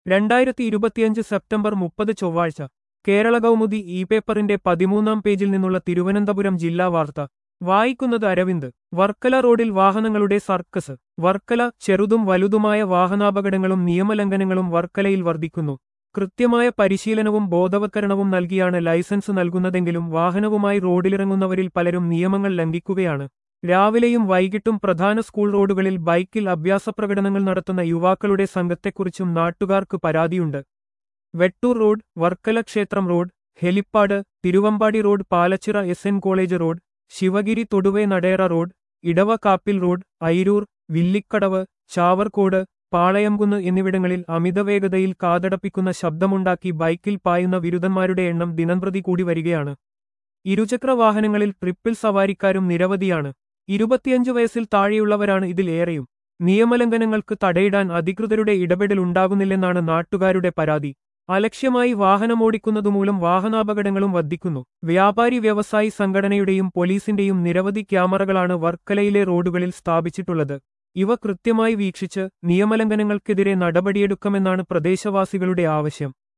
രണ്ടായിരത്തി ഇരുപത്തിയഞ്ച് സെപ്റ്റംബർ മുപ്പത് ചൊവ്വാഴ്ച കേരള കൗമുദി ഇ പേപ്പറിന്റെ പതിമൂന്നാം പേജിൽ നിന്നുള്ള തിരുവനന്തപുരം ജില്ലാ വാർത്ത വായിക്കുന്നത് അരവിന്ദ് വർക്കല റോഡിൽ വാഹനങ്ങളുടെ സർക്കസ് വർക്കല ചെറുതും വലുതുമായ വാഹനാപകടങ്ങളും നിയമലംഘനങ്ങളും വർക്കലയിൽ വർദ്ധിക്കുന്നു കൃത്യമായ പരിശീലനവും ബോധവത്കരണവും നൽകിയാണ് ലൈസൻസ് നൽകുന്നതെങ്കിലും വാഹനവുമായി റോഡിലിറങ്ങുന്നവരിൽ പലരും നിയമങ്ങൾ ലംഘിക്കുകയാണ് രാവിലെയും വൈകിട്ടും പ്രധാന സ്കൂൾ റോഡുകളിൽ ബൈക്കിൽ അഭ്യാസപ്രകടനങ്ങൾ നടത്തുന്ന യുവാക്കളുടെ സംഘത്തെക്കുറിച്ചും നാട്ടുകാർക്ക് പരാതിയുണ്ട് വെട്ടൂർ റോഡ് വർക്കല ക്ഷേത്രം road helipad Thiruvambady road Palachira S N college road Sivagiri തൊടുവേ നടേറ റോഡ് ഇടവ കാപ്പിൽ റോഡ് ഐരൂർ വില്ലിക്കടവ് ചാവർക്കോട് പാളയംകുന്ന് എന്നിവിടങ്ങളിൽ അമിതവേഗതയിൽ കാതടപ്പിക്കുന്ന ശബ്ദമുണ്ടാക്കി ബൈക്കിൽ പായുന്ന വിരുദ്ധന്മാരുടെ എണ്ണം ദിനംപ്രതി കൂടി വരികയാണ് ഇരുചക്ര വാഹനങ്ങളിൽ ട്രിപ്പിൾ സവാരിക്കാരും നിരവധിയാണ് ഇരുപത്തിയഞ്ച് വയസ്സിൽ താഴെയുള്ളവരാണ് ഇതിൽ ഏറെയും നിയമലംഘനങ്ങൾക്ക് തടയിടാൻ അധികൃതരുടെ ഇടപെടൽ ഉണ്ടാകുന്നില്ലെന്നാണ് നാട്ടുകാരുടെ പരാതി അലക്ഷ്യമായി വാഹനമോടിക്കുന്നതുമൂലം വാഹനാപകടങ്ങളും വർദ്ധിക്കുന്നു വ്യാപാരി വ്യവസായി സംഘടനയുടെയും പോലീസിന്റെയും നിരവധി ക്യാമറകളാണ് വർക്കലയിലെ റോഡുകളിൽ സ്ഥാപിച്ചിട്ടുള്ളത് ഇവ കൃത്യമായി വീക്ഷിച്ച് നിയമലംഘനങ്ങൾക്കെതിരെ നടപടിയെടുക്കുമെന്നാണ് പ്രദേശവാസികളുടെ ആവശ്യം